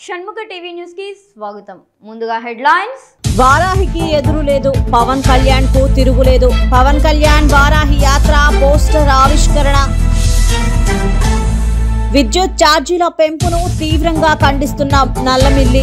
Shanmukha TV news కి స్వాగతం ముందుగా హెడ్లైన్స్ వారాహికి ఎదురు లేదు పవన్ కళ్యాణ్ కు తిరుగులేదు పవన్ కళ్యాణ్ వారాహి యాత్ర పోస్టర్ ఆవిష్కరణ విద్యుత్ ఛార్జీల పెంపును తీవ్రంగా ఖండిస్తున్నాం నల్లమిల్లి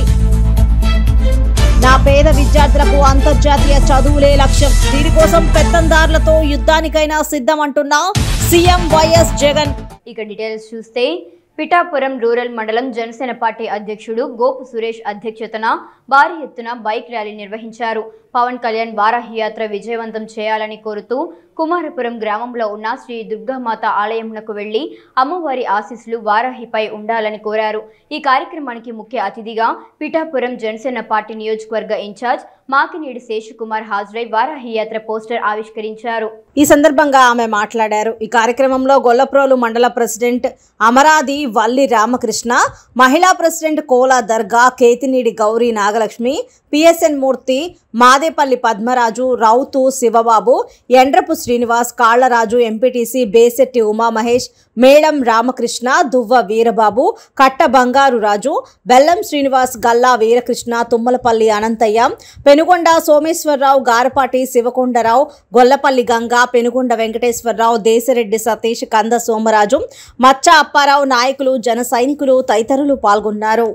నా పేద విద్యార్థులకు అంతర్జాతీయ చదువులే లక్ష్యం దీనికోసం పెత్తందారులతో యుద్ధానికైనా సిద్ధమంటున్న సీఎం వైఎస్ జగన్ ఇక డీటెయిల్స్ చూస్తే పిఠాపురం రూరల్ మండలం జనసేన పార్టీ అధ్యక్షుడు గోపు సురేష్ అధ్యక్షతన భారీ ఎత్తున బైక్ ర్యాలీ నిర్వహించారు పవన్ కళ్యాణ్ వారాహి యాత్ర విజయవంతం చేయాలని కోరుతూ కుమారపురం గ్రామంలో ఉన్న శ్రీ దుర్గామాత ఆలయమునకు వెళ్లి అమ్మవారి ఆశీస్సులు వారాహిపై ఉండాలని కోరారు ఈ కార్యక్రమానికి ముఖ్య అతిథిగా పిఠాపురం జనసేన పార్టీ నియోజకవర్గ ఇన్ఛార్జ్ మాకినేడి శేషకుమార్ హాజరై వారాహి యాత్ర పోస్టర్ ఆవిష్కరించారు ఈ సందర్భంగా ఆమె మాట్లాడారు ఈ కార్యక్రమంలో గొల్లప్రోలు మండల ప్రెసిడెంట్ అమరాది వల్లి రామకృష్ణ మహిళా ప్రెసిడెంట్ కోలా దర్గా కేతినీడి గౌరీ నాగలక్ష్మి పిఎస్ఎన్ మూర్తి మాదేపల్లి పద్మరాజు రౌతు శివబాబు ఎండ్రపు శ్రీనివాస్ కాళ్లరాజు ఎంపీటీసీ బేసెట్టి ఉమామహేష్ మేళం రామకృష్ణ దువ్వ వీరబాబు కట్ట బంగారు రాజు బెల్లం శ్రీనివాస్ గల్లా వీరకృష్ణ తుమ్మలపల్లి అనంతయ్య పెనుగొండ సోమేశ్వరరావు గారపాటి శివకొండరావు గొల్లపల్లి గంగా పెనుగొండ వెంకటేశ్వరరావు దేశరెడ్డి సతీష్ కంద సోమరాజు మచ్చ అప్పారావు నాయకులు జన సైనికులు తదితరులు పాల్గొన్నారు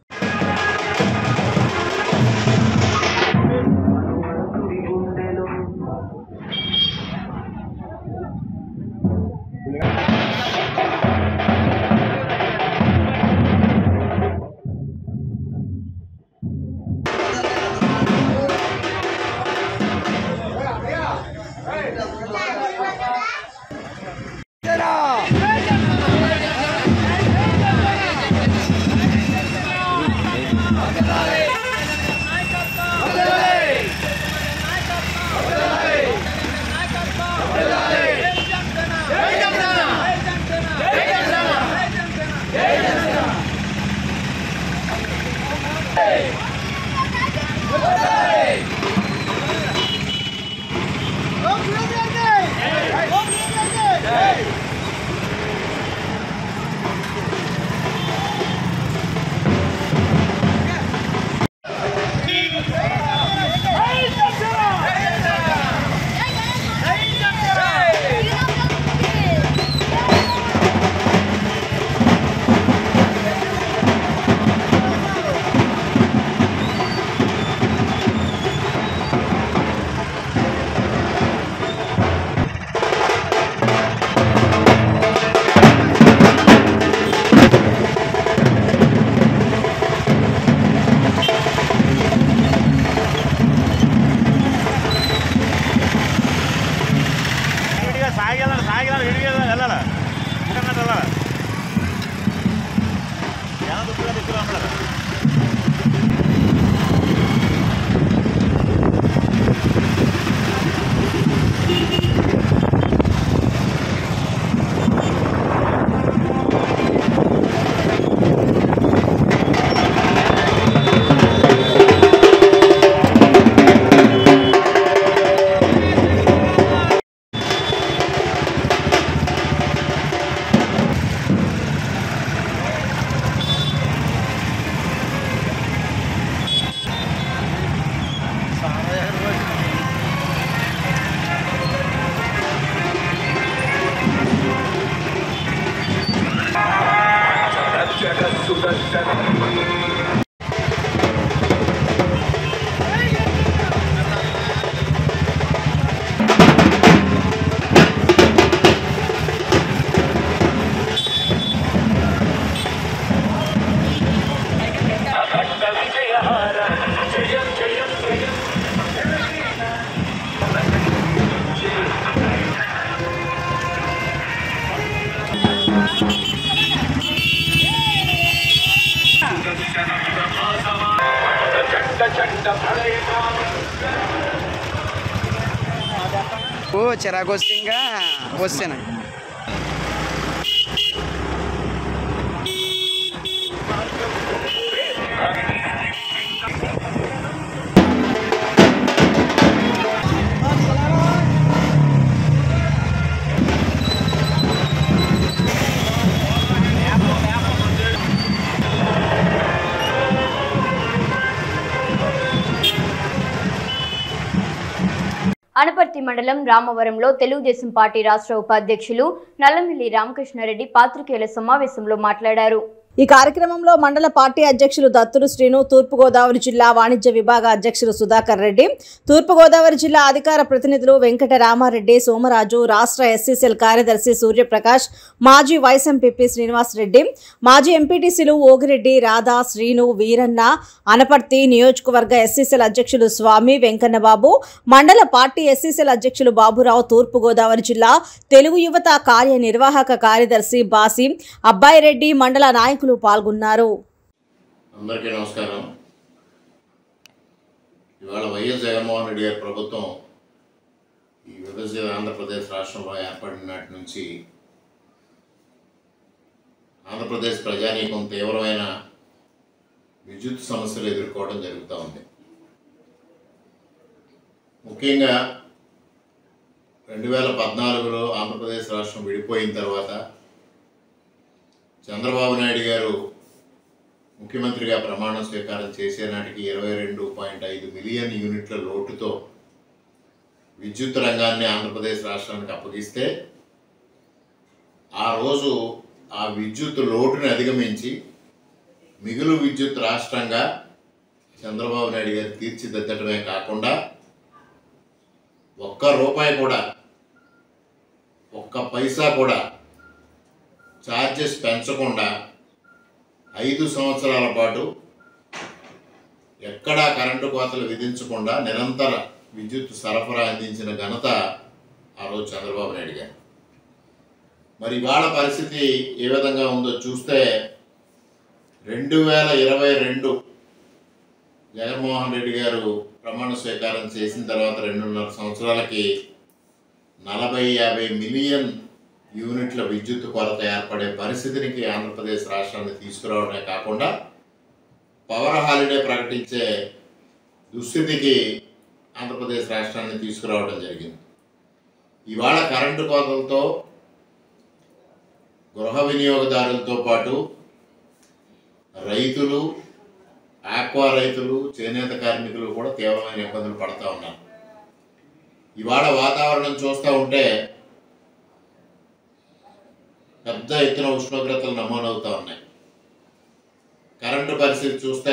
విడిగా సాగేదాన్ని సాగేదాన్ని విడిగా వెళ్ళాలి ఇంకా వెళ్ళాలి ఎలా దుక్కుగా దిక్కులు అమ్మడాలి ఓ చిరాకు వస్తే ఇంకా వస్తాను ఆ అనపర్తి మండలం రామవరంలో తెలుగుదేశం పార్టీ రాష్ట్ర ఉపాధ్యక్షులు నల్లమిల్లి రామకృష్ణారెడ్డి పాత్రికేయుల సమావేశంలో మాట్లాడారు ఈ కార్యక్రమంలో మండల పార్టీ అధ్యక్షులు దత్తులు శ్రీను తూర్పుగోదావరి జిల్లా వాణిజ్య విభాగ అధ్యక్షులు సుధాకర్ రెడ్డి తూర్పుగోదావరి జిల్లా అధికార ప్రతినిధులు వెంకట రామారెడ్డి సోమరాజు రాష్ట్ర ఎస్సీసీఎల్ కార్యదర్శి సూర్యప్రకాష్ మాజీ వైస్ ఎంపీపీ శ్రీనివాస్ రెడ్డి మాజీ ఎంపీటీసీలు ఓగిరెడ్డి రాధా శ్రీను వీరన్న అనపర్తి నియోజకవర్గ ఎస్సీసీఎల్ అధ్యక్షులు స్వామి వెంకన్నబాబు మండల పార్టీ ఎస్సీసీఎల్ అధ్యక్షులు బాబురావు తూర్పుగోదావరి జిల్లా తెలుగు యువత కార్యనిర్వాహక కార్యదర్శి బాసి అబ్బాయిరెడ్డి మండల నాయకులు పాల్గొన్నారు అందరికీ నమస్కారం ఇవాళ వైఎస్ జగన్మోహన్ రెడ్డి గారి ప్రభుత్వం ఈ విభజిత ఆంధ్రప్రదేశ్ రాష్ట్రంలో ఏర్పడిన నాటి నుంచి ఆంధ్రప్రదేశ్ ప్రజానీకం తీవ్రమైన విద్యుత్ సమస్యలు ఎదుర్కోవడం జరుగుతూ ఉంది ముఖ్యంగా రెండు వేల పద్నాలుగులో ఆంధ్రప్రదేశ్ రాష్ట్రం విడిపోయిన తర్వాత చంద్రబాబు నాయుడు గారు ముఖ్యమంత్రిగా ప్రమాణ స్వీకారం చేసే నాటికి ఇరవై రెండు పాయింట్ ఐదు మిలియన్ యూనిట్ల లోటుతో విద్యుత్ రంగాన్ని ఆంధ్రప్రదేశ్ రాష్ట్రానికి అప్పగిస్తే ఆ రోజు ఆ విద్యుత్ లోటుని అధిగమించి మిగులు విద్యుత్ రాష్ట్రంగా చంద్రబాబు నాయుడు గారు తీర్చిదిద్దటమే కాకుండా ఒక్క రూపాయి కూడా ఒక్క పైసా కూడా ఛార్జెస్ పెంచకుండా ఐదు సంవత్సరాల పాటు ఎక్కడా కరెంటు కోతలు విధించకుండా నిరంతర విద్యుత్ సరఫరా అందించిన ఘనత ఆ రోజు చంద్రబాబు నాయుడు గారు మరి ఇవాళ పరిస్థితి ఏ విధంగా ఉందో చూస్తే రెండు వేల ఇరవై రెండు జగన్మోహన్ రెడ్డి గారు ప్రమాణ స్వీకారం చేసిన తర్వాత రెండున్నర సంవత్సరాలకి నలభై యాభై మిలియన్ యూనిట్ల విద్యుత్ కొరత ఏర్పడే పరిస్థితికి ఆంధ్రప్రదేశ్ రాష్ట్రాన్ని తీసుకురావడమే కాకుండా పవర్ హాలిడే ప్రకటించే దుస్థితికి ఆంధ్రప్రదేశ్ రాష్ట్రాన్ని తీసుకురావడం జరిగింది ఇవాళ కరెంటు కోతలతో గృహ వినియోగదారులతో పాటు రైతులు ఆక్వా రైతులు చేనేత కార్మికులు కూడా తీవ్రమైన ఇబ్బందులు పడతా ఉన్నారు ఇవాళ వాతావరణం చూస్తూ ఉంటే పెద్ద ఎత్తున ఉష్ణోగ్రతలు నమోదవుతూ ఉన్నాయి కరెంటు పరిస్థితి చూస్తే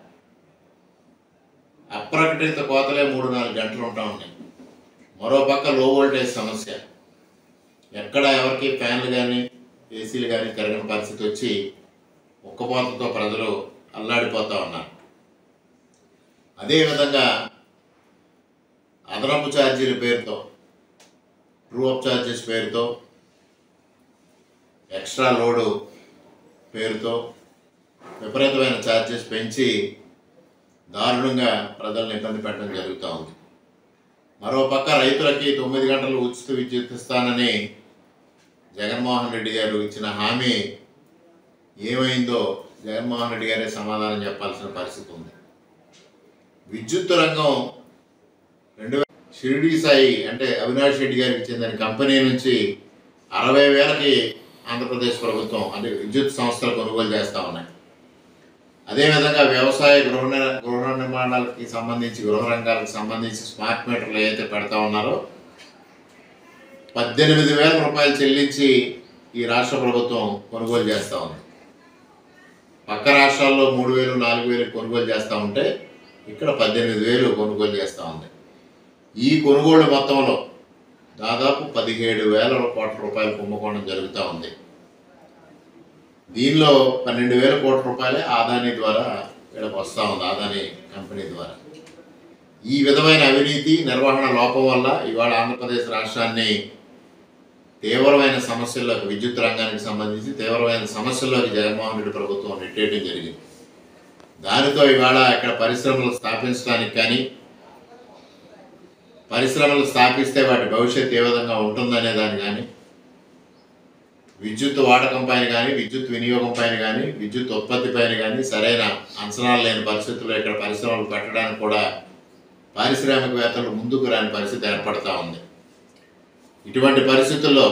అప్రకటిత కోతలే మూడు నాలుగు గంటలు ఉంటా ఉన్నాయి మరో పక్క లో వోల్టేజ్ సమస్య ఎక్కడ ఎవరికి ఫ్యాన్లు కానీ ఏసీలు కానీ తిరగని పరిస్థితి వచ్చి ఉక్కపోతతో ప్రజలు అల్లాడిపోతూ ఉన్నారు అదేవిధంగా అదనపు ఛార్జీల పేరుతో ట్రూ అప్ ఛార్జెస్ పేరుతో ఎక్స్ట్రా లోడు పేరుతో విపరీతమైన ఛార్జెస్ పెంచి దారుణంగా ప్రజలను ఇబ్బంది పెట్టడం జరుగుతూ ఉంది మరోపక్క రైతులకి తొమ్మిది గంటలు ఉచిత విద్యుత్ ఇస్తానని జగన్మోహన్ రెడ్డి గారు ఇచ్చిన హామీ ఏమైందో జగన్మోహన్ రెడ్డి గారే సమాధానం చెప్పాల్సిన పరిస్థితి ఉంది విద్యుత్ రంగం రెండు వే- షిరిడి సాయి అంటే అవినాష్ రెడ్డి గారికి చెందిన కంపెనీ నుంచి అరవై వేలకి ఆంధ్రప్రదేశ్ ప్రభుత్వం అంటే విద్యుత్ సంస్థలు కొనుగోలు చేస్తూ ఉన్నాయి అదేవిధంగా వ్యవసాయ గృహ నిర్- గృహ నిర్మాణాలకి సంబంధించి గృహ రంగాలకు సంబంధించి స్మార్ట్ మీటర్లు ఏదైతే పెడతా ఉన్నారో పద్దెనిమిది వేల రూపాయలు చెల్లించి ఈ రాష్ట్ర ప్రభుత్వం కొనుగోలు చేస్తూ ఉంది పక్క రాష్ట్రాల్లో మూడు వేలు నాలుగు వేలు కొనుగోలు చేస్తూ ఉంటే ఇక్కడ పద్దెనిమిది వేలు కొనుగోలు చేస్తూ ఉంది ఈ కొనుగోలు మొత్తంలో దాదాపు పదిహేడు వేల కోట్ల రూపాయలు కుంభకోణం జరుగుతూ ఉంది దీనిలో పన్నెండు వేల కోట్ల రూపాయలే ఆదాని ద్వారా వీళ్ళకి వస్తూ ఉంది ఆదాని కంపెనీ ద్వారా ఈ విధమైన అవినీతి నిర్వహణ లోపం వల్ల ఇవాళ ఆంధ్రప్రదేశ్ రాష్ట్రాన్ని తీవ్రమైన సమస్యల్లోకి విద్యుత్ రంగానికి సంబంధించి తీవ్రమైన సమస్యల్లోకి జగన్మోహన్ రెడ్డి ప్రభుత్వం నెట్టేయడం జరిగింది దానితో ఇవాళ ఇక్కడ పరిశ్రమలు స్థాపించడానికి కానీ పరిశ్రమలు స్థాపిస్తే వాటి భవిష్యత్తు ఏ విధంగా ఉంటుందనే దాన్ని కానీ విద్యుత్ వాడకం పైన కానీ విద్యుత్ వినియోగం పైన కానీ విద్యుత్ ఉత్పత్తి పైన కానీ సరైన అంచనాలు లేని పరిస్థితుల్లో ఇక్కడ పరిశ్రమలు పెట్టడానికి కూడా పారిశ్రామికవేత్తలు ముందుకు రాని పరిస్థితి ఏర్పడతా ఉంది ఇటువంటి పరిస్థితుల్లో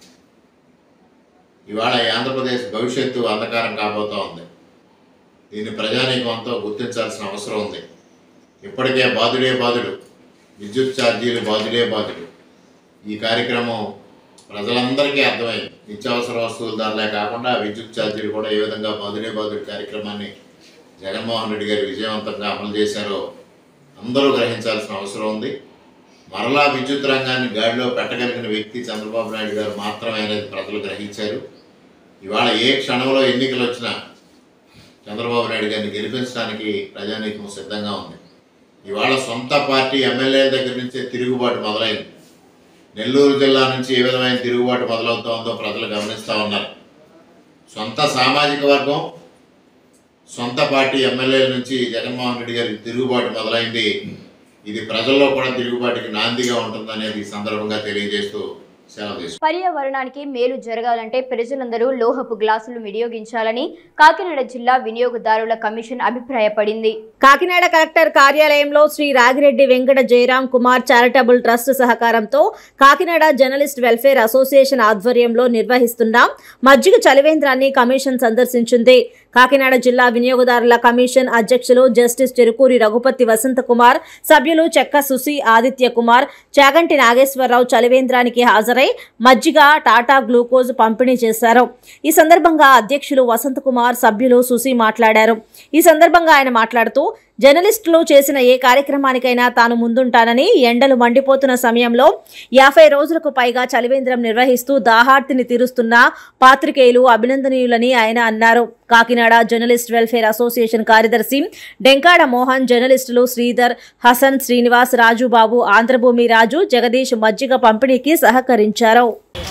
ఇవాళ ఈ ఆంధ్రప్రదేశ్ భవిష్యత్తు అంధకారం కాబోతా ఉంది దీన్ని ప్రజానీకంతో గుర్తించాల్సిన అవసరం ఉంది ఇప్పటికే బాధుడే బాధుడు విద్యుత్ ఛార్జీలు బాధులే బాధుడు ఈ కార్యక్రమం ప్రజలందరికీ అర్థమైంది నిత్యావసర వస్తువుల ధరలే కాకుండా విద్యుత్ ఛార్జీలు కూడా ఏ విధంగా బాధులే బాధుడు కార్యక్రమాన్ని జగన్మోహన్ రెడ్డి గారు విజయవంతంగా అమలు చేశారో అందరూ గ్రహించాల్సిన అవసరం ఉంది మరలా విద్యుత్ రంగాన్ని గాడిలో పెట్టగలిగిన వ్యక్తి చంద్రబాబు నాయుడు గారు మాత్రమే అనేది ప్రజలు గ్రహించారు ఇవాళ ఏ క్షణంలో ఎన్నికలు వచ్చినా చంద్రబాబు నాయుడు గారిని గెలిపించడానికి ప్రజానీకం సిద్ధంగా ఉంది ఇవాళ సొంత పార్టీ ఎమ్మెల్యేల దగ్గర నుంచే తిరుగుబాటు మొదలైంది నెల్లూరు జిల్లా నుంచి ఏ విధమైన తిరుగుబాటు మొదలవుతా ఉందో ప్రజలు గమనిస్తూ ఉన్నారు సొంత సామాజిక వర్గం సొంత పార్టీ ఎమ్మెల్యేల నుంచి జగన్మోహన్ రెడ్డి గారికి తిరుగుబాటు మొదలైంది ఇది ప్రజల్లో కూడా తిరుగుబాటుకి నాందిగా ఉంటుందనేది ఈ సందర్భంగా తెలియజేస్తూ సెలవు తీసుకుంటాను. పర్యావరణానికి మేలు జరగాలంటే ప్రజలందరూ లోహపు గ్లాసులు వినియోగించాలని కాకినాడ జిల్లా వినియోగదారుల కమిషన్ అభిప్రాయపడింది కాకినాడ కలెక్టర్ కార్యాలయంలో శ్రీ రాగిరెడ్డి వెంకట జయరాం కుమార్ చారిటబుల్ ట్రస్ట్ సహకారంతో కాకినాడ జర్నలిస్ట్ వెల్ఫేర్ అసోసియేషన్ ఆధ్వర్యంలో నిర్వహిస్తున్న మజ్జిగ చలివేంద్రాన్ని కమిషన్ సందర్శించింది కాకినాడ జిల్లా వినియోగదారుల కమిషన్ అధ్యక్షులు జస్టిస్ చెరుకూరి రఘుపతి వసంత కుమార్ సభ్యులు చెక్క సుసి ఆదిత్య కుమార్ చాగంటి నాగేశ్వరరావు చలివేంద్రానికి హాజరై మజ్జిగ టాటా గ్లూకోజ్ పంపిణీ చేశారు ఈ సందర్భంగా అధ్యక్షులు వసంత కుమార్ సభ్యులు సుసి మాట్లాడారు ఈ సందర్భంగా ఆయన మాట్లాడుతూ జర్నలిస్టులు చేసిన ఏ కార్యక్రమానికైనా తాను ముందుంటానని ఎండలు మండిపోతున్న సమయంలో యాభై రోజులకు పైగా చలివేంద్రం నిర్వహిస్తూ దాహార్తిని తీరుస్తున్న పాత్రికేయులు అభినందనీయులని ఆయన అన్నారు కాకినాడ జర్నలిస్ట్ వెల్ఫేర్ అసోసియేషన్ కార్యదర్శి డెంకాడ మోహన్ జర్నలిస్టులు శ్రీధర్ హసన్ శ్రీనివాస్ రాజుబాబు ఆంధ్రభూమి రాజు జగదీష్ మజ్జిగ పంపిణీకి సహకరించారు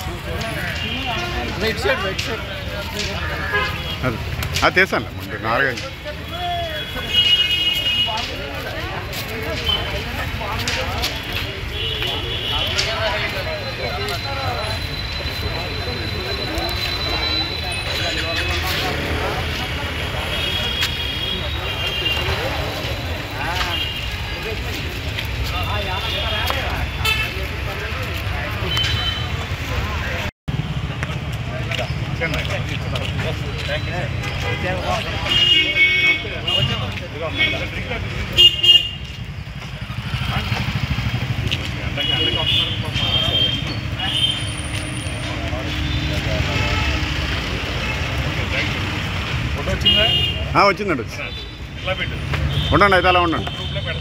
అది తీసాను ముందు నాలుగైదు ఆ, వచ్చిందండి వచ్చి ఉండండి అయితే అలా ఉండండి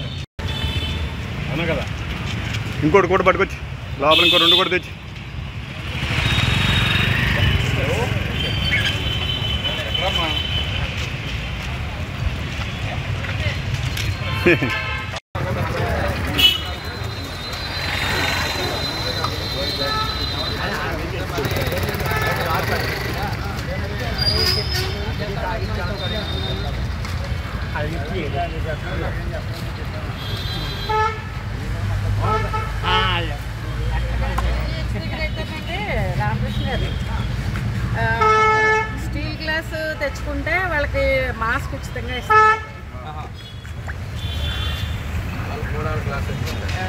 అవునా కదా ఇంకోటి కూడా పట్టుకొచ్చి లోపల ఇంకో రెండు కూడా తెచ్చి రామకృష్ణ గారు ఆ, స్టీల్ గ్లాస్ తెచ్చుకుంటే వాళ్ళకి మాస్క్ ఉచితంగా ఇస్తారు ఆ.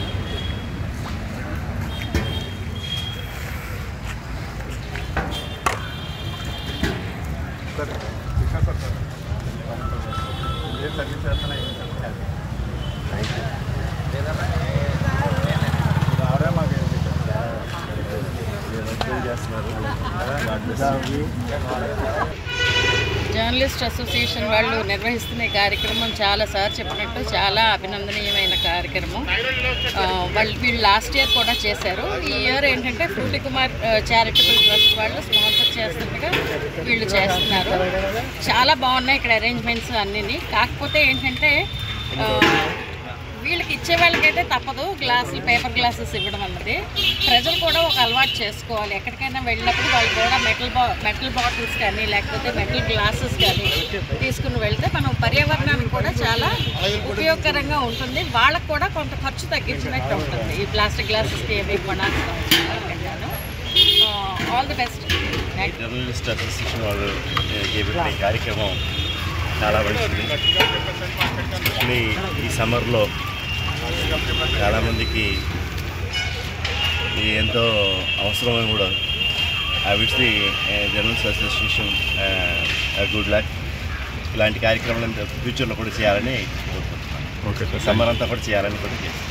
జర్నలిస్ట్ అసోసియేషన్ వాళ్ళు నిర్వహిస్తున్న ఈ కార్యక్రమం చాలా సార్ చెప్పినట్టు చాలా అభినందనీయమైన కార్యక్రమం ఆ, వాళ్ళు వీళ్ళు లాస్ట్ ఇయర్ కూడా చేశారు ఈ ఇయర్ ఏంటంటే ఫ్రూటి కుమార్ చారిటబుల్ ట్రస్ట్ వాళ్ళు స్పాన్సర్ చేస్తుండగా వీళ్ళు చేస్తున్నారు చాలా బాగున్నాయి ఇక్కడ అరేంజ్మెంట్స్ అన్నీ కాకపోతే ఏంటంటే ఆ, వీళ్ళకి ఇచ్చే వాళ్ళకైతే తప్పదు గ్లాసులు పేపర్ గ్లాసెస్ ఇవ్వడం అన్నది ప్రజలు కూడా ఒక అలవాటు చేసుకోవాలి ఎక్కడికైనా వెళ్ళినప్పుడు వాళ్ళు కూడా మెటల్ బా మెటల్ బాటిల్స్ కానీ లేకపోతే మెటల్ గ్లాసెస్ కానీ తీసుకుని వెళ్తే మనం పర్యావరణానికి కూడా చాలా ఉపయోగకరంగా ఉంటుంది వాళ్ళకు కూడా కొంత ఖర్చు తగ్గించినట్టు ఉంటుంది ఈ ప్లాస్టిక్ గ్లాసెస్కి ఏమి కొనాల్సిన all the best journalist association వాళ్ళు చేపట్టిన ఈ కార్యక్రమం చాలా మంచిది యాక్చువల్లీ ఈ సమ్మర్లో చాలామందికి ఇది ఎంతో అవసరమని కూడా I wish the journalist association good luck ఇలాంటి కార్యక్రమాలు ఫ్యూచర్లో కూడా చేయాలని కోరుకుంటున్నాను ఓకే సార్ సమ్మర్ అంతా కూడా చేయాలని కూడా చేస్తాను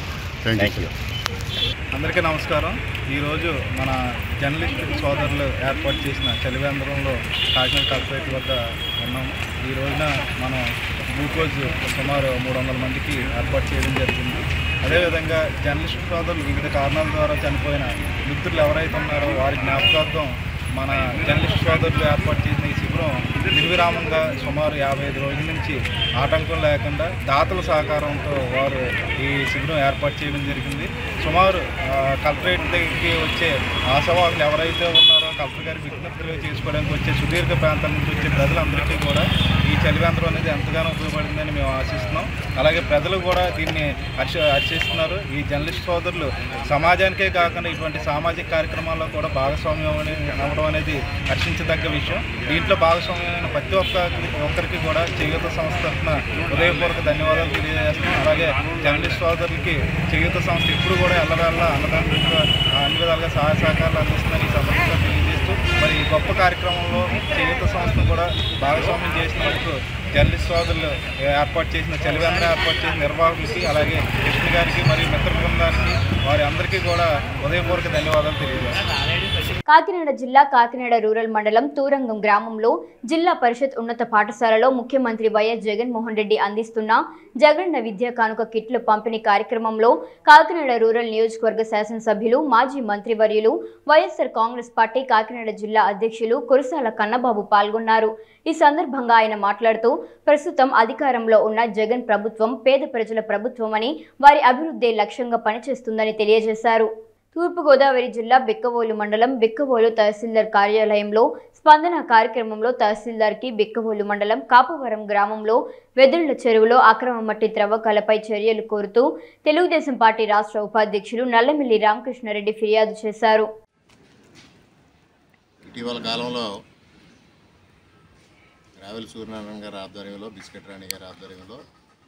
థ్యాంక్ యూ అందరికీ నమస్కారం ఈరోజు మన జర్నలిస్ట్ సోదరులు ఏర్పాటు చేసిన చలివేంద్రంలో కాకినాడ కార్పొరేట్ వద్ద ఉన్నాము ఈ రోజున మనం గ్లూకోజ్ సుమారు మూడు వందల మందికి ఏర్పాటు చేయడం జరిగింది అదేవిధంగా జర్నలిస్ట్ సోదరులు వివిధ కారణాల ద్వారా చనిపోయిన మిత్రులు ఎవరైతే ఉన్నారో వారి జ్ఞాపకార్థం మన జర్నలిస్ట్ సోదరులు ఏర్పాటు చేసిన ఈ శిబిరం నిర్విరామంగా సుమారు యాభై ఐదు రోజుల నుంచి ఆటంకం లేకుండా దాతల సహకారంతో వారు ఈ శిబిరం ఏర్పాటు చేయడం జరిగింది సుమారు ఆ, కలెక్టరేట్ దగ్గరికి వచ్చే ఆశావాహులు ఎవరైతే ఉన్నారో కలెక్టర్ గారి విజ్ఞప్తులు చేసుకోవడానికి వచ్చే సుదీర్ఘ ప్రాంతాల నుంచి వచ్చే ప్రజలందరికీ కూడా ఈ చలివేంద్రం అనేది ఎంతగానో ఉపయోగపడిందని మేము ఆశిస్తున్నాం అలాగే ప్రజలు కూడా దీన్ని హర్ష హర్షిస్తున్నారు ఈ జర్నలిస్ట్ సోదరులు సమాజానికే కాకుండా ఇటువంటి సామాజిక కార్యక్రమాల్లో కూడా భాగస్వామ్యం అనే- అవ్వడం అనేది హర్షించదగ్గ విషయం దీంట్లో భాగస్వామ్యమైన ప్రతి ఒక్క ఒక్కరికి కూడా చేయూత సంస్థ తరఫున హృదయపూర్వక ధన్యవాదాలు తెలియజేస్తున్నాం అలాగే జర్నలిస్ట్ సోదరులకి చేయూత సంస్థ ఎప్పుడు కూడా ఎల్లవేళ్ళ అన్నదానంగా అన్ని విధాలుగా సహాయ సహకారాలు అందిస్తుందని ఈ సందర్భంగా తెలియజేస్తూ మరి ఈ గొప్ప కార్యక్రమంలో చేయూత సంస్థను కూడా భాగస్వామ్యం చేసినందుకు జర్నలిస్ట్ సోదరులు ఏర్పాటు చేసిన చలివేంద్ర ఏర్పాటు చేసిన నిర్వాహకులకి అలాగే కృష్ణ గారికి మరియు మిత్ర బృందానికి వారి అందరికీ కూడా ఉదయపూర్వక ధన్యవాదాలు తెలియజేస్తున్నాను కాకినాడ జిల్లా కాకినాడ రూరల్ మండలం తూరంగం గ్రామంలో జిల్లా పరిషత్ ఉన్నత పాఠశాలలో ముఖ్యమంత్రి వైఎస్ జగన్మోహన్ రెడ్డి అందిస్తున్న జగనన్న విద్యా కానుక కిట్ల పంపిణీ కార్యక్రమంలో కాకినాడ రూరల్ నియోజకవర్గ శాసనసభ్యులు మాజీ మంత్రివర్యులు వైఎస్ఆర్ కాంగ్రెస్ పార్టీ కాకినాడ జిల్లా అధ్యక్షులు కురసాల కన్నబాబు పాల్గొన్నారు ఈ సందర్భంగా ఆయన మాట్లాడుతూ ప్రస్తుతం అధికారంలో ఉన్న జగన్ ప్రభుత్వం పేద ప్రజల ప్రభుత్వమని వారి అభివృద్ధి లక్ష్యంగా పనిచేస్తుందని తెలియజేశారు తూర్పుగోదావరి జిల్లా బిక్కవోలు మండలం బిక్కవోలు తహసీల్దార్ కార్యాలయంలో స్పందన కార్యక్రమంలో తహసీల్దార్కి బిక్కవోలు మండలం కాపవరం గ్రామంలో వెదుళ్ల చెరువులో అక్రమ మట్టి త్రవ్వకాలపై చర్యలు కోరుతూ తెలుగుదేశం పార్టీ రాష్ట్ర ఉపాధ్యక్షులు నల్లమిల్లి రామకృష్ణారెడ్డి ఫిర్యాదు చేశారు ఇటీవల కాలంలో రావెల్ సూర్యనారాయణ గారి ఆధ్వర్యంలో బిస్కెట్ రాణి గారి ఆధ్వర్యంలో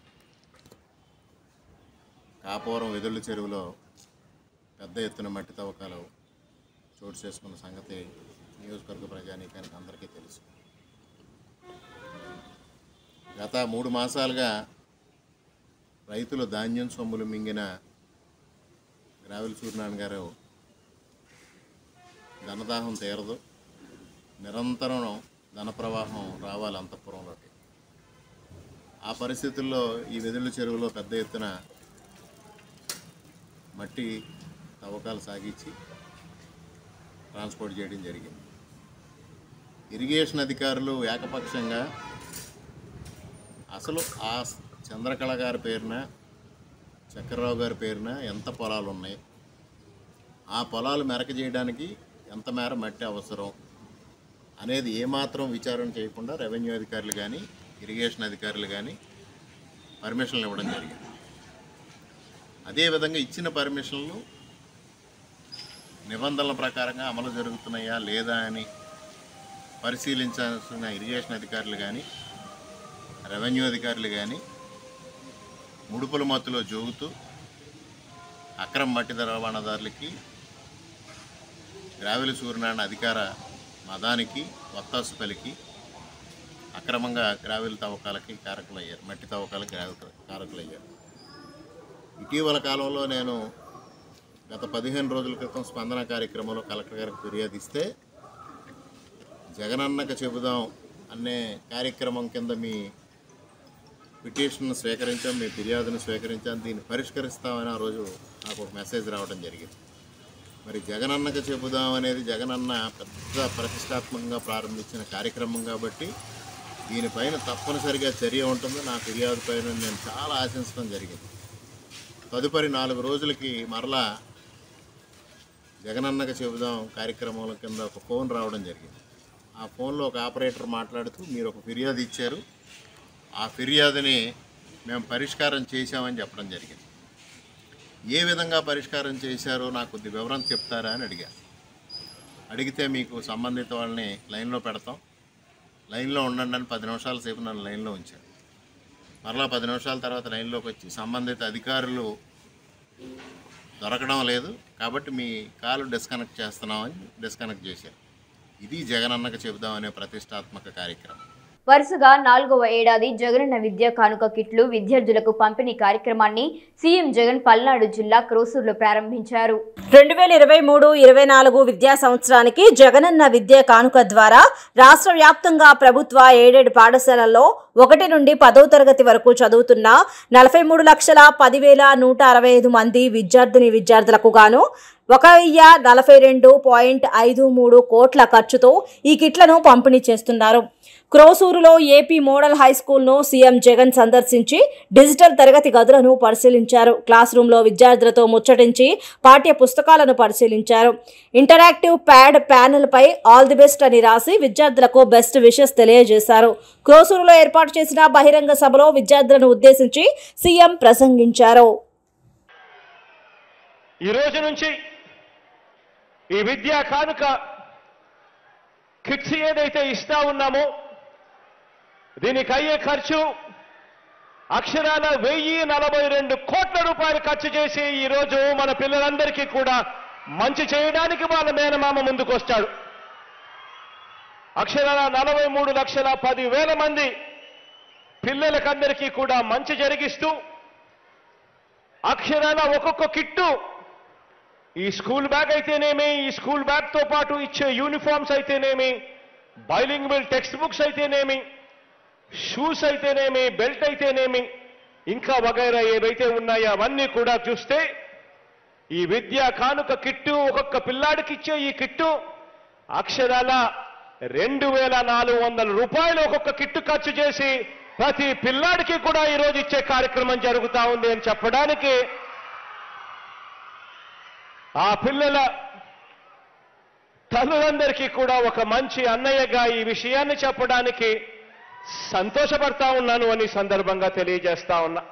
కాపవరం వెదుళ్ళ చెరువులో పెద్ద ఎత్తున మట్టి తవ్వకాలు చోటు చేసుకున్న సంగతి నియోజకవర్గ ప్రజానీకానికి అందరికీ తెలుసు గత మూడు మాసాలుగా రైతులు ధాన్యం సొమ్ములు మింగిన గ్రావెల్ సూర్యనారాయణ గారు ధనదాహం తీరదు నిరంతరం ధన ప్రవాహం రావాలి అంతఃపురంలోకి ఆ పరిస్థితుల్లో ఈ వెదుళ్ళ చెరువులో పెద్ద ఎత్తున మట్టి తవ్వకాలు సాగించి ట్రాన్స్పోర్ట్ చేయడం జరిగింది ఇరిగేషన్ అధికారులు ఏకపక్షంగా అసలు ఆ చంద్రకళ గారి పేరున చక్రరావు గారి పేరున ఎంత పొలాలు ఉన్నాయి ఆ పొలాలు మెరక చేయడానికి ఎంత మేర మట్టి అవసరం అనేది ఏమాత్రం విచారణ చేయకుండా రెవెన్యూ అధికారులు కానీ ఇరిగేషన్ అధికారులు కానీ పర్మిషన్లు ఇవ్వడం జరిగింది అదేవిధంగా ఇచ్చిన పర్మిషన్లు నిబంధనల ప్రకారంగా అమలు జరుగుతున్నాయా లేదా అని పరిశీలించాల్సిన ఇరిగేషన్ అధికారులు కానీ రెవెన్యూ అధికారులు కానీ ముడుపుల మత్తులో జోగుతూ అక్రమ మట్టి రవాణాదారులకి గ్రావెల సూర్యనారాయణ అధికార మదానికి వత్తాసు పలికి అక్రమంగా గ్రావెల్ తవ్వకాలకి కారకులయ్యారు మట్టి తవ్వకాలకి గ్రావెల్ కారకులయ్యారు ఇటీవల కాలంలో నేను గత పదిహేను రోజుల క్రితం స్పందన కార్యక్రమంలో కలెక్టర్ గారికి ఫిర్యాదు ఇస్తే జగనన్నకు చెబుదాం అనే కార్యక్రమం కింద మీ పిటిషన్ స్వీకరించాం మీ ఫిర్యాదును స్వీకరించాం దీన్ని పరిష్కరిస్తామని ఆ రోజు నాకు ఒక మెసేజ్ రావడం జరిగింది మరి జగనన్నకు చెబుదాం అనేది జగనన్న పెద్ద ప్రతిష్టాత్మకంగా ప్రారంభించిన కార్యక్రమం కాబట్టి దీనిపైన తప్పనిసరిగా చర్య ఉంటుంది నా ఫిర్యాదు పైన నేను చాలా ఆశించడం జరిగింది తదుపరి నాలుగు రోజులకి మరలా జగనన్నకు చెబుదాం కార్యక్రమం కింద ఒక ఫోన్ రావడం జరిగింది ఆ ఫోన్లో ఒక ఆపరేటర్ మాట్లాడుతూ మీరు ఒక ఫిర్యాదు ఇచ్చారు ఆ ఫిర్యాదుని మేము పరిష్కారం చేశామని చెప్పడం జరిగింది ఏ విధంగా పరిష్కారం చేశారో నాకు కొద్ది వివరం చెప్తారా అని అడిగా అడిగితే మీకు సంబంధిత వాళ్ళని లైన్లో పెడతాం లైన్లో ఉండండి అని పది నిమిషాల సేపు నన్ను లైన్లో ఉంచారు మరలా పది నిమిషాల తర్వాత లైన్లోకి వచ్చి సంబంధిత అధికారులు దొరకడం లేదు కాబట్టి మీ కాలు డిస్కనెక్ట్ చేస్తున్నామని డిస్కనెక్ట్ చేశారు ఇది జగనన్నకు చెబుదామనే ప్రతిష్టాత్మక కార్యక్రమం వరుసగా నాలుగవ ఏడాది జగనన్న విద్యా కానుక కిట్లు విద్యార్థులకు పంపిణీ కార్యక్రమాన్ని సీఎం జగన్ పల్నాడు జిల్లా క్రోసూరులో ప్రారంభించారు రెండు వేల ఇరవై మూడు ఇరవై నాలుగు విద్యా సంవత్సరానికి జగనన్న విద్యా కానుక ద్వారా రాష్ట్ర వ్యాప్తంగా ప్రభుత్వ ఎయిడెడ్ పాఠశాలల్లో ఒకటి నుండి పదో తరగతి వరకు చదువుతున్న నలభై మూడు లక్షల పదివేల నూట అరవై ఐదు మంది విద్యార్థిని విద్యార్థులకు గాను ఒక వెయ్యి నలభై రెండు పాయింట్ ఐదు మూడు కోట్ల ఖర్చుతో ఈ కిట్లను పంపిణీ చేస్తున్నారు క్రోసూరులో ఏపీ మోడల్ హై స్కూల్ను సీఎం జగన్ సందర్శించి డిజిటల్ తరగతి గదులను పరిశీలించారు క్లాస్ రూమ్లో విద్యార్థులతో ముచ్చటించి పాఠ్య పుస్తకాలను పరిశీలించారు ఇంటరాక్టివ్ ప్యాడ్ ప్యానెల్పై ఆల్ ది బెస్ట్ అని రాసి విద్యార్థులకు బెస్ట్ విషెస్ తెలియజేశారు క్రోసూరులో ఏర్పాటు చేసిన బహిరంగ సభలో విద్యార్థులను ఉద్దేశించి సీఎం ప్రసంగించారు ఈ రోజు నుంచి ఈ విద్యా కానుక కిట్స్ ఏదైతే ఇస్తా ఉన్నామో దీనికి అయ్యే ఖర్చు అక్షరాల వెయ్యి నలభై రెండు కోట్ల రూపాయలు ఖర్చు చేసి ఈ రోజు మన పిల్లలందరికీ కూడా మంచి చేయడానికి వాళ్ళ మేనమామ ముందుకు వస్తాడు అక్షరాల నలభై మూడు లక్షల పది వేల మంది పిల్లలకందరికీ కూడా మంచి జరిగిస్తూ అక్షరాల ఒక్కొక్క కిట్టు ఈ స్కూల్ బ్యాగ్ అయితేనేమి ఈ స్కూల్ బ్యాగ్ తో పాటు ఇచ్చే యూనిఫామ్స్ అయితేనేమి బైలింగ్వల్ టెక్స్ట్ బుక్స్ అయితేనేమి షూస్ అయితేనేమి బెల్ట్ అయితేనేమి ఇంకా వగైరా ఏవైతే ఉన్నాయో అవన్నీ కూడా చూస్తే ఈ విద్యా కానుక కిట్టు ఒక్కొక్క పిల్లాడికి ఇచ్చే ఈ కిట్టు అక్షరాల రెండు వేల నాలుగు వందల రూపాయలు ఒక్కొక్క కిట్టు ఖర్చు చేసి ప్రతి పిల్లాడికి కూడా ఈరోజు ఇచ్చే కార్యక్రమం జరుగుతా ఉంది అని చెప్పడానికి ఆ పిల్లల తల్లులందరికీ కూడా ఒక మంచి అన్నయ్యగా ఈ విషయాన్ని చెప్పడానికి సంతోషపడతా ఉన్నాను అని ఈ సందర్భంగా తెలియజేస్తా ఉన్నా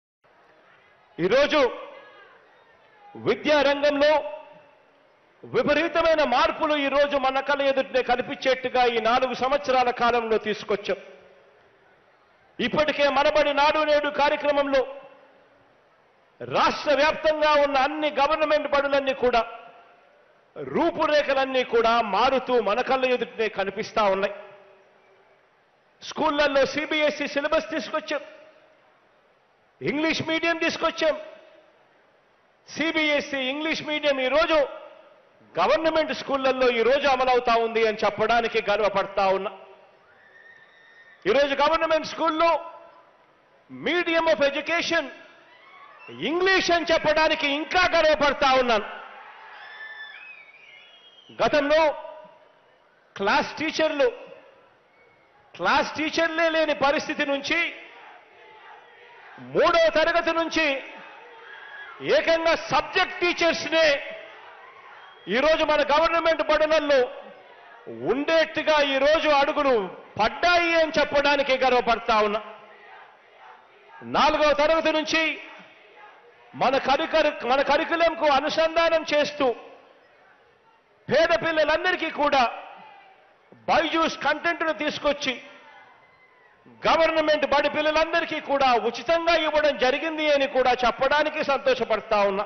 ఈరోజు విద్యా రంగంలో విపరీతమైన మార్పులు ఈరోజు మన కళ్ళ ఎదుటినే కనిపించేట్టుగా ఈ నాలుగు సంవత్సరాల కాలంలో తీసుకొచ్చాం ఇప్పటికే మనబడి నాడు నేడు కార్యక్రమంలో రాష్ట్ర వ్యాప్తంగా ఉన్న అన్ని గవర్నమెంట్ బడులన్నీ కూడా రూపురేఖలన్నీ కూడా మారుతూ మన కళ్ళ ఎదుటినే కనిపిస్తా ఉన్నాయి స్కూళ్ళల్లో సిబిఎస్ఈ సిలబస్ తీసుకొచ్చాం ఇంగ్లీష్ మీడియం తీసుకొచ్చాం సిబిఎస్ఈ ఇంగ్లీష్ మీడియం ఈరోజు గవర్నమెంట్ స్కూళ్ళల్లో ఈరోజు అమలవుతా ఉంది అని చెప్పడానికి గర్వపడతా ఉన్నా ఈరోజు గవర్నమెంట్ స్కూల్లో మీడియం ఆఫ్ ఎడ్యుకేషన్ ఇంగ్లీష్ అని చెప్పడానికి ఇంకా గర్వపడతా ఉన్నాను గతంలో క్లాస్ టీచర్లు క్లాస్ టీచర్లే లేని పరిస్థితి నుంచి మూడో తరగతి నుంచి ఏకంగా సబ్జెక్ట్ టీచర్స్నే ఈరోజు మన గవర్నమెంట్ బడులలో ఉండేట్టుగా ఈరోజు అడుగులు పడ్డాయి అని చెప్పడానికి గర్వపడతా ఉన్నా నాలుగవ తరగతి నుంచి మన కరికరు మన కరికులంకు అనుసంధానం చేస్తూ పేద పిల్లలందరికీ కూడా బైజూస్ కంటెంట్ను తీసుకొచ్చి గవర్నమెంట్ బడి పిల్లలందరికీ కూడా ఉచితంగా ఇవ్వడం జరిగింది అని కూడా చెప్పడానికి సంతోషపడతా ఉన్నా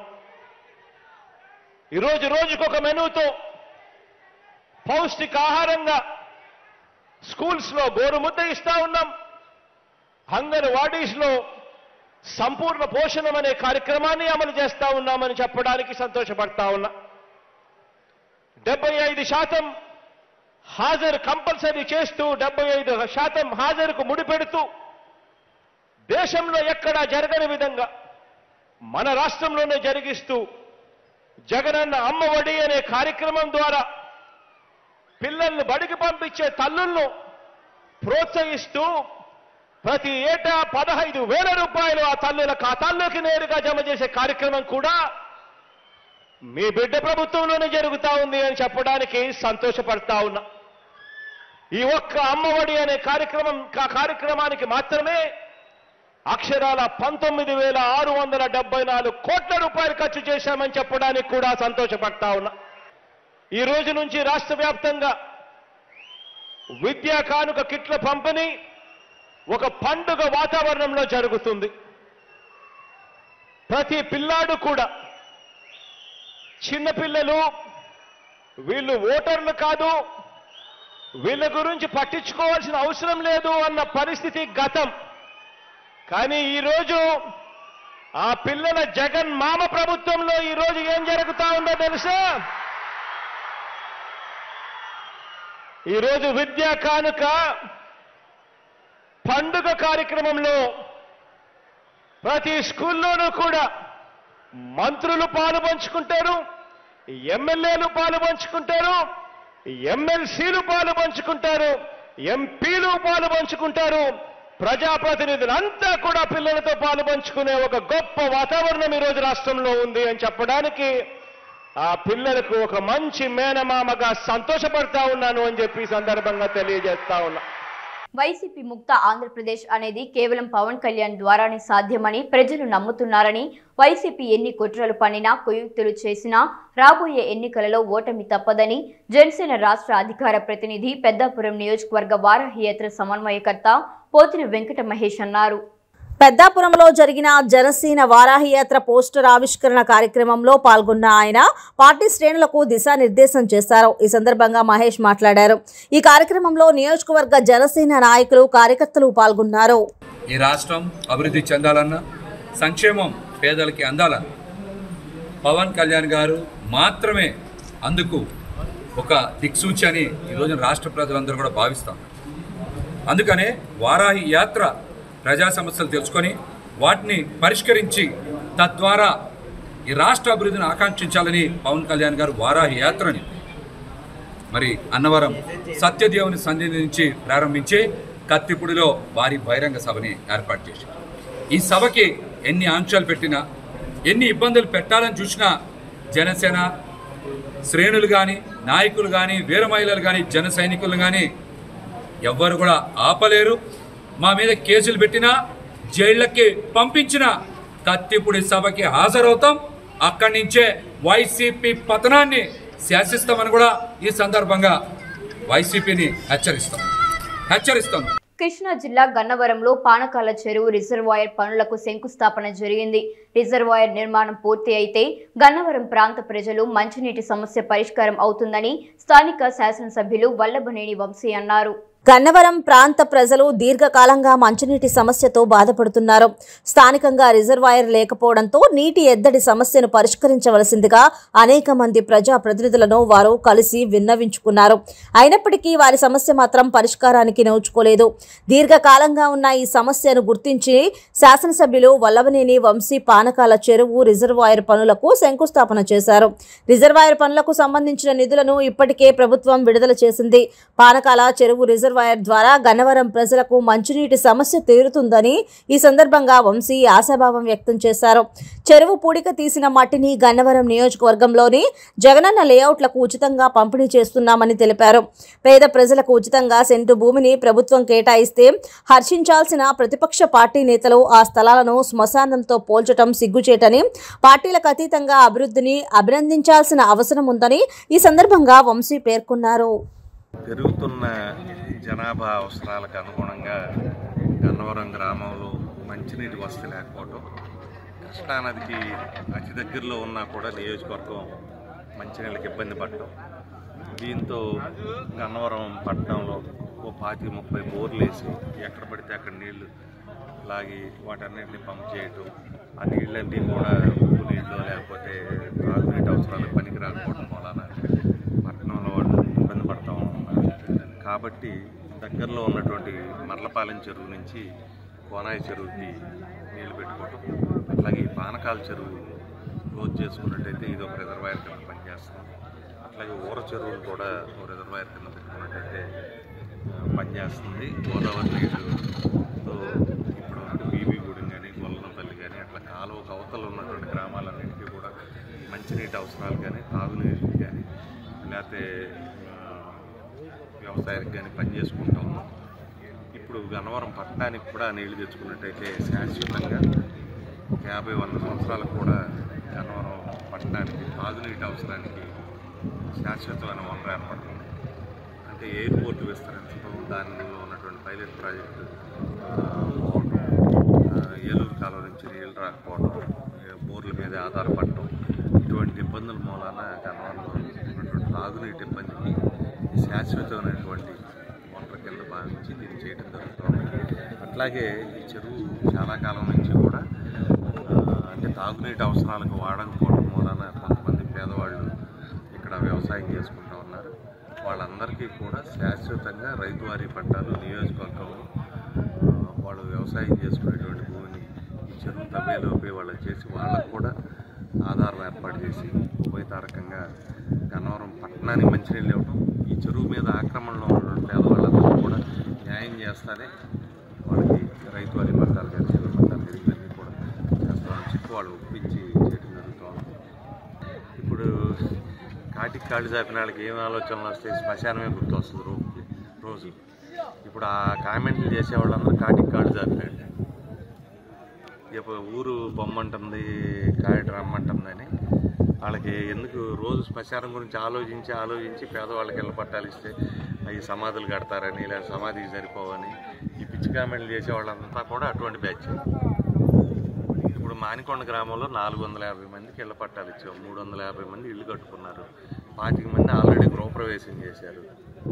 ఈరోజు రోజుకొక మెనూతో పౌష్టికాహారంగా స్కూల్స్లో గోరుముద్ద ఇస్తా ఉన్నాం అంగన్వాడీస్లో సంపూర్ణ పోషణం అనే కార్యక్రమాన్ని అమలు చేస్తా ఉన్నామని చెప్పడానికి సంతోషపడతా ఉన్నా డెబ్బై ఐదు శాతం హాజరు కంపల్సరీ చేస్తూ డెబ్బై ఐదు శాతం హాజరుకు ముడిపెడుతూ దేశంలో ఎక్కడా జరగని విధంగా మన రాష్ట్రంలోనే జరిగిస్తూ జగనన్న అమ్మఒడి అనే కార్యక్రమం ద్వారా పిల్లల్ని బడికి పంపించే తల్లులను ప్రోత్సహిస్తూ ప్రతి ఏటా పదహైదు వేల రూపాయలు ఆ తల్లుల ఖాతాల్లోకి నేరుగా జమ చేసే కార్యక్రమం కూడా మీ బిడ్డ ప్రభుత్వంలోనే జరుగుతా ఉంది అని చెప్పడానికి సంతోషపడతా ఉన్నా ఈ ఒక్క అమ్మఒడి అనే కార్యక్రమం ఆ కార్యక్రమానికి మాత్రమే అక్షరాల పంతొమ్మిది వేల ఆరు వందల డెబ్బై నాలుగు కోట్ల రూపాయలు ఖర్చు చేశామని చెప్పడానికి కూడా సంతోషపడతా ఉన్నా ఈ రోజు నుంచి రాష్ట్ర వ్యాప్తంగా విద్యా కానుక కిట్ల పంపిణీ ఒక పండుగ వాతావరణంలో జరుగుతుంది ప్రతి పిల్లాడు కూడా చిన్నపిల్లలు వీళ్ళు ఓటర్లు కాదు వీళ్ళ గురించి పట్టించుకోవాల్సిన అవసరం లేదు అన్న పరిస్థితి గతం కానీ ఈరోజు ఆ పిల్లల జగన్ మామ ప్రభుత్వంలో ఈరోజు ఏం జరుగుతా ఉందో తెలుసా ఈరోజు విద్యా కానుక పండుగ కార్యక్రమంలో ప్రతి స్కూల్లోనూ కూడా మంత్రులు పాలు పంచుకుంటారు ఎమ్మెల్యేలు పాలు పంచుకుంటారు ఎమ్మెల్సీలు పాలు పంచుకుంటారు ఎంపీలు పాలు పంచుకుంటారు ప్రజాప్రతినిధులంతా కూడా పిల్లలతో పాలు పంచుకునే ఒక గొప్ప వాతావరణం ఈరోజు రాష్ట్రంలో ఉంది అని చెప్పడానికి ఆ పిల్లలకు ఒక మంచి మేనమామగా సంతోషపడతా ఉన్నాను అని చెప్పి ఈ సందర్భంగా తెలియజేస్తా ఉన్నా వైసీపీ ముక్త ఆంధ్రప్రదేశ్ అనేది కేవలం పవన్ కళ్యాణ్ ద్వారానే సాధ్యమని ప్రజలు నమ్ముతున్నారని వైసీపీ ఎన్ని కుట్రలు పన్నినా కుయుక్తులు చేసినా రాబోయే ఎన్నికలలో ఓటమి తప్పదని జనసేన రాష్ట్ర అధికార ప్రతినిధి పెద్దాపురం నియోజకవర్గ వారాహియాత్ర సమన్వయకర్త పోతిన వెంకట మహేష్ అన్నారు పెద్దాపురంలో జరిగిన జనసేన వారాహియాత్ర పోస్టర్ ఆవిష్కరణ కార్యక్రమంలో పాల్గొన్న ఆయన పార్టీ శ్రేణులకు దిశానిర్దేశం చేశారు ఈ సందర్భంగా మహేష్ మాట్లాడారు ఈ కార్యక్రమంలో నియోజకవర్గ జనసేన నాయకులు కార్యకర్తలు పాల్గొన్నారు ఈ రాష్ట్రం అభివృద్ధి చెందాలన్నా సంక్షేమం పేదలకి అందాలన్నా పవన్ కళ్యాణ్ గారు మాత్రమే అందుకు ఒక దిక్సూచి అని ఈరోజు రాష్ట్ర ప్రజలందరూ కూడా భావిస్తాం అందుకనే వారాహి యాత్ర ప్రజా సమస్యలు తెలుసుకొని వాటిని పరిష్కరించి తద్వారా ఈ రాష్ట్ర అభివృద్ధిని ఆకాంక్షించాలని పవన్ కళ్యాణ్ గారు వారాహి యాత్రని మరి అన్నవరం సత్యదేవుని సన్నిధి నుంచి ప్రారంభించి కత్తిపూడిలో భారీ బహిరంగ సభని ఏర్పాటు చేశారు ఈ సభకి ఎన్ని ఆంక్షలు పెట్టినా ఎన్ని ఇబ్బందులు పెట్టాలని చూసినా జనసేన శ్రేణులు కానీ నాయకులు కానీ వీర మహిళలు కానీ జన సైనికులు కానీ ఎవ్వరు కూడా ఆపలేరు మా మీద కేసులు పెట్టినా జైళ్ళకి పంపించిన కత్తిపూడి సభకి హాజరవుతాం అక్కడి నుంచే వైసీపీ పతనాన్ని శాసిస్తామని కూడా ఈ సందర్భంగా వైసీపీని హెచ్చరిస్తాం హెచ్చరిస్తాం కృష్ణా జిల్లా గన్నవరంలో పానకాల చెరువు రిజర్వాయర్ పనులకు శంకుస్థాపన జరిగింది రిజర్వాయర్ నిర్మాణం పూర్తి అయితే గన్నవరం ప్రాంత ప్రజలు మంచినీటి సమస్య పరిష్కారం అవుతుందని స్థానిక శాసనసభ్యులు వల్లభనేని వంశీ అన్నారు గన్నవరం ప్రాంత ప్రజలు దీర్ఘకాలంగా మంచినీటి సమస్యతో బాధపడుతున్నారు స్థానికంగా రిజర్వాయర్ లేకపోవడంతో నీటి ఎద్దడి సమస్యను పరిష్కరించవలసిందిగా అనేక మంది ప్రజా ప్రతినిధులను వారు కలిసి విన్నవించుకున్నారు అయినప్పటికీ వారి సమస్య మాత్రం పరిష్కారానికి నోచుకోలేదు దీర్ఘకాలంగా ఉన్న ఈ సమస్యను గుర్తించి శాసనసభ్యులు వల్లభనేని వంశీ పానకాల చెరువు రిజర్వాయర్ పనులకు శంకుస్థాపన చేశారు రిజర్వాయర్ పనులకు సంబంధించిన నిధులను ఇప్పటికే ప్రభుత్వం విడుదల చేసింది పానకాల చెరువు రిజర్వాయర్ ద్వారా గన్నవరం ప్రజలకు మంచినీటి సమస్య తీరుతుందని ఈ సందర్భంగా వంశీ ఆశాభావం వ్యక్తం చేశారు చెరువు పూడిక తీసిన మట్టిని గన్నవరం నియోజకవర్గంలోని జగనన్న లేఅవుట్లకు ఉచితంగా పంపిణీ చేస్తున్నామని తెలిపారు పేద ప్రజలకు ఉచితంగా సెంటు భూమిని ప్రభుత్వం కేటాయిస్తే హర్షించాల్సిన ప్రతిపక్ష పార్టీ నేతలు ఆ స్థలాలను శ్మశానంతో పోల్చటం సిగ్గుచేటని పార్టీలకు అతీతంగా అభివృద్ధిని అభినందించాల్సిన అవసరం ఉందని ఈ సందర్భంగా వంశీ పేర్కొన్నారు పెరుగుతున్న జనాభా అవసరాలకు అనుగుణంగా గన్నవరం గ్రామంలో మంచినీటి వసతి లేకపోవటం కృష్ణానదికి అతి దగ్గరలో ఉన్నా కూడా నియోజకవర్గం మంచినీళ్ళకి ఇబ్బంది పడటం దీంతో గన్నవరం పట్టణంలో ఓ పాతి ముప్పై బోర్లు వేసి ఎక్కడ పడితే అక్కడ నీళ్లు లాగి వాటన్నిటిని పంప్ చేయటం ఆ నీళ్ళన్నీ కూడా ఉప్పు నీళ్ళు లేకపోతే తాగునీటి అవసరాలకు పనికి రాకపోవడం వలన పట్టణంలో వాళ్ళు ఇబ్బంది పడతా ఉన్నారు కాబట్టి దగ్గరలో ఉన్నటువంటి మర్లపాలెం చెరువు నుంచి కోనాయి చెరువుకి నీళ్లు పెట్టుకోవటం అట్లాగే ఈ పానకాల చెరువు క్లోజ్ చేసుకున్నట్టయితే ఇది ఒక రిజర్వాయర్ కింద పనిచేస్తుంది అట్లాగే ఊర చెరువులు కూడా ఒక రిజర్వాయర్ కింద పెట్టుకున్నట్టయితే ఆ, పనిచేస్తుంది గోదావరి నీళ్ళతో ఇప్పుడు వరకు బీబీగూడెం కానీ గొల్లనపల్లి కానీ అట్లా కాలువకు అవతల ఉన్నటువంటి గ్రామాలన్నింటికీ కూడా మంచినీటి అవసరాలు కానీ తాగునీరు కానీ లేకపోతే ఆ, వ్యవసాయానికి కానీ పని చేసుకుంటూ ఉన్నాం ఇప్పుడు గన్నవరం పట్టణానికి కూడా నీళ్లు తెచ్చుకున్నట్టయితే శాశ్వతంగా ఒక యాభై వంద సంవత్సరాలకు కూడా గన్నవరం పట్టణానికి తాగునీటి అవసరానికి శాశ్వతమైన వనరు ఏర్పడుతుంది అంటే ఎయిర్పోర్ట్ విస్తరించడం దానిలో ఉన్నటువంటి పైలట్ ప్రాజెక్టు ఆ, పోవటం ఆ, ఏలూరు కాలువ నుంచి నీళ్ళు రాకపోవడం ఏ బోర్ల మీద ఆధారపడటం ఇటువంటి ఇబ్బందుల మూలాన గన్నవరంలో ఉన్నటువంటి తాగునీటి ఇబ్బందికి శాశ్వతమైనటువంటి అట్లాగే ఈ చెరువు చాలా కాలం నుంచి కూడా ఆ, అంటే తాగునీటి అవసరాలకు వాడకపోవడం మూలన కొంతమంది పేదవాళ్ళు ఇక్కడ వ్యవసాయం చేసుకుంటూ ఉన్నారు వాళ్ళందరికీ కూడా శాశ్వతంగా రైతువారీ పట్టాలు నియోజకవర్గంలో ఆ, వాళ్ళు వ్యవసాయం చేసుకునేటువంటి భూమిని ఈ చెరువు తవ్వేలోపే వాళ్ళకి చేసి వాళ్ళకు కూడా ఆధారం ఏర్పాటు చేసి ఉభయతారకంగా గన్నవరం పట్టణానికి మంచినీళ్ళు ఇవ్వటం ఈ చెరువు మీద ఆక్రమణలో ఉన్నటువంటి పేదవాళ్ళందరూ కూడా న్యాయం చేస్తానే వాళ్ళకి రైతు వారి పట్టాలు కానీ చెరువు పట్టాలు కానీ ఇవన్నీ కూడా చేస్తామని చెప్పి వాళ్ళు ఒప్పించి చేయడం జరుగుతుంది ఇప్పుడు కాటికి కాళ్ళు చాపిన వాళ్ళకి ఏం ఆలోచనలు వస్తాయి శ్మశానమే గుర్తు వస్తుంది రోజు రోజు ఇప్పుడు ఆ కామెంట్లు చేసే వాళ్ళందరూ కాటికి కాళ్ళు చాపినాడు ఇప్పుడు ఊరు బొమ్మంటుంది కాయట రమ్మంటుందని వాళ్ళకి ఎందుకు రోజు శ్మశానం గురించి ఆలోచించి ఆలోచించి పేదవాళ్ళకి ఇళ్ళ పట్టాలు ఇస్తే అవి సమాధులు కడతారని లేదా సమాధికి సరిపోవని ఈ పిచ్చి కామెంట్లు చేసే వాళ్ళంతా కూడా అటువంటి బ్యాచ్ ఇప్పుడు మానికొండ గ్రామంలో నాలుగు వందల యాభై మందికి ఇళ్ళ పట్టాలు ఇచ్చాం మూడు వందల యాభై మంది ఇల్లు కట్టుకున్నారు పాతిక మంది ఆల్రెడీ గృహప్రవేశం చేశారు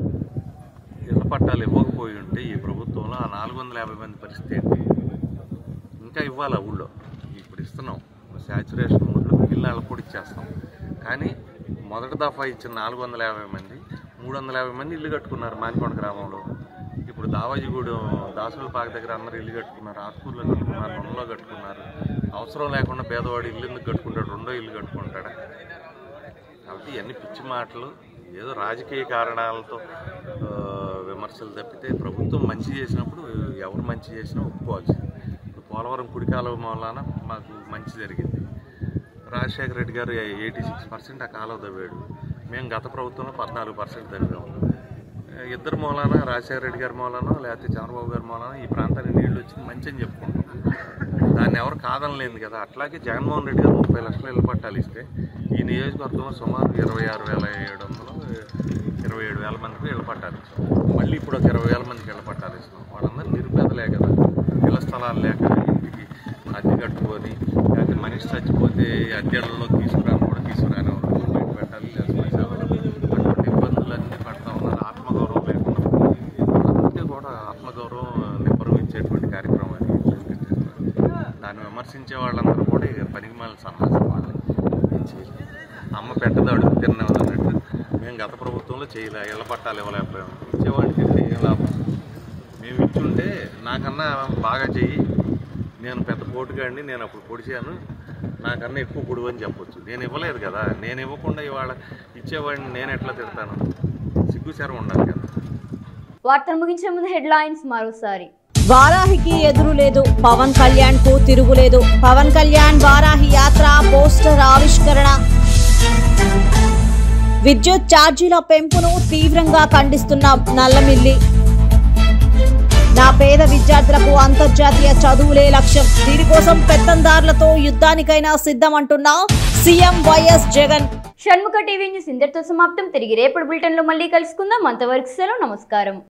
ఇళ్ళ పట్టాలు ఇవ్వకపోయి ఉంటే ఈ ప్రభుత్వంలో ఆ నాలుగు వందల యాభై మంది పరిస్థితి ఏంటి ఇంకా ఇవ్వాలి ఆ ఊళ్ళో ఇప్పుడు ఇస్తున్నాం శాచురేషన్ ఊళ్ళో మిగిలిన వాళ్ళకి కూడా ఇచ్చేస్తాం కానీ మొదటి దఫా ఇచ్చిన నాలుగు వందల యాభై మంది మూడు వందల యాభై మంది ఇల్లు కట్టుకున్నారు మానికొండ గ్రామంలో ఇప్పుడు దావాజిగూడెం దాసుల పాక దగ్గర అందరూ ఇల్లు కట్టుకున్నారు ఆత్కూరులో కట్టుకున్నారు నొన్నలో కట్టుకున్నారు అవసరం లేకుండా పేదవాడు ఇల్లు ఎందుకు కట్టుకుంటాడు రెండో ఇల్లు కట్టుకుంటాడా కాబట్టి ఇవన్నీ పిచ్చి మాటలు ఏదో రాజకీయ కారణాలతో ఆ, విమర్శలు తప్పితే ప్రభుత్వం మంచి చేసినప్పుడు ఎవరు మంచి చేసినా ఒప్పుకోవాల్సింది ఇప్పుడు పోలవరం కుడికాలువ మూలాన మాకు మంచి జరిగింది రాజశేఖర రెడ్డి గారు ఎయిటీ సిక్స్ పర్సెంట్ ఆ కాలువ తవ్వాడు మేము గత ప్రభుత్వంలో పద్నాలుగు పర్సెంట్ తవ్వాము ఇద్దరు మూలాన రాజశేఖర రెడ్డి గారి మూలాన లేకపోతే చంద్రబాబు గారి మూలాన ఈ ప్రాంతానికి నీళ్లు వచ్చింది మంచి అని చెప్పుకుంటాం దాన్ని ఎవరు కాదనలేదు కదా అట్లాగే జగన్మోహన్ రెడ్డి గారు ముప్పై లక్షల ఇళ్ళ పట్టాలు ఇస్తే ఈ నియోజకవర్గంలో సుమారు ఇరవై ఆరు వేల ఏడు వందలు ఇరవై ఏడు వేల మందికి ఇళ్ళ పట్టాలు ఇస్తాం మళ్ళీ ఇప్పుడు ఒక ఇరవై వేల మందికి ఇళ్ళ పట్టాలు ఇస్తాం వాళ్ళందరూ నిరుపేదలే కదా ఇళ్ళ స్థలాలు లేక ఇంటికి అద్దె కట్టుకొని లేకపోతే మనిషి చచ్చిపోతే అద్దెలలో తీసుకురాని కూడా తీసుకురాని వాళ్ళు బయట పెట్టాలి చేసేవాళ్ళు అటువంటి ఇబ్బందులన్నీ పడతా ఉన్నారు ఆత్మగౌరవం లేకుండా అందరికీ కూడా ఆత్మగౌరవం నిబ్బరం ఇచ్చేటువంటి కార్యక్రమం అని చూపిస్తున్నారు దాన్ని విమర్శించే వాళ్ళందరూ కూడా ఇక పనికి మాల సమాజం వాళ్ళు ఏం చేయలేదు అమ్మ పెట్టదు అడుగు తిన్నాం అన్నట్టు మేము గత ప్రభుత్వంలో చేయలే ఇళ్ళ పట్టాలు ఇవ్వలేకపోయాం ఇచ్చేవాడికి తింటే ఏం లాభం మేము ఇచ్చుంటే నాకన్నా బాగా చెయ్యి నేను పెద్ద పోటుగాడిని నేను అప్పుడు పొడిచాను నాకన్నా ఎక్కువ పొడువు అని చెప్పొచ్చు నేను ఇవ్వలేదు కదా నేను ఇవ్వకుండా ఇవాళ ఇచ్చేవాడిని నేను ఎట్లా తిడతాను సిగ్గుచారం ఉండాలి కదా వార్తలు ముగించే ముందు హెడ్లైన్స్ మరోసారి వారాహికి ఎదురు లేదు పవన్ కళ్యాణ్ కు తిరుగులేదు పవన్ కళ్యాణ్ వారాహి యాత్ర పోస్టర్ ఆవిష్కరణ విద్యుత్ ఛార్జీల పెంపును తీవ్రంగా ఖండిస్తున్నాం నల్లమిల్లి నా పేద విద్యార్థులకు అంతర్జాతీయ చదువులే లక్ష్యం దీనికోసం పెత్తందారులతో యుద్ధానికైనా సిద్ధమంటున్నా CM YS Jagan Shanmukha TV news ఇంతటితో సమాప్తం తిరిగి రేపటి బులెటిన్లో మళ్ళీ కలుసుకుందాం అంతవరకు సెలవు నమస్కారం